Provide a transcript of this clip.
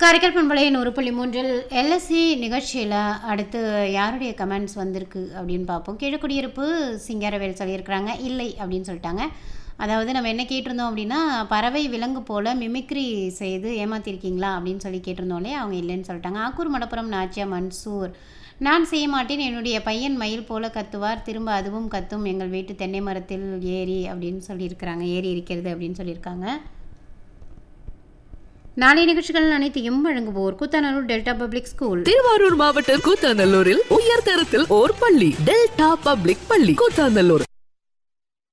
காரைக்கால் பண்பலை நூறு புள்ளி மூன்றில் எல்எஸ்சி நிகழ்ச்சியில் அடுத்து யாருடைய கமெண்ட்ஸ் வந்திருக்கு அப்படின்னு பார்ப்போம் கீழக்குடியிருப்பு சிங்காரவேல் சொல்லியிருக்கிறாங்க இல்லை அப்படின்னு சொல்லிட்டாங்க அதாவது நம்ம என்ன கேட்டிருந்தோம் அப்படின்னா பறவை விலங்கு போல மிமிக்ரி செய்து ஏமாத்திருக்கீங்களா அப்படின்னு சொல்லி கேட்டிருந்தோம் இல்லையா அவங்க இல்லைன்னு சொல்லிட்டாங்க ஆக்கூர் மடப்புறம் நாச்சியா மன்சூர் நான் செய்ய மாட்டேன் என்னுடைய பையன் மயில் போல கத்துவார் திரும்ப அதுவும் கத்தும் எங்கள் வீட்டு தென்னை மரத்தில் ஏறி அப்படின்னு சொல்லியிருக்கிறாங்க ஏறி இருக்கிறது அப்படின்னு சொல்லியிருக்காங்க நாளைய நிகழ்ச்சிகள் அனைத்தையும் வழங்குவோர் Koothanur Delta Public School Thiruvarur மாவட்டம் கூத்தாநல்லூரில் உயர் தரத்தில் ஓர் பள்ளி டெல்டா பப்ளிக் பள்ளி கூத்தாநல்லூர்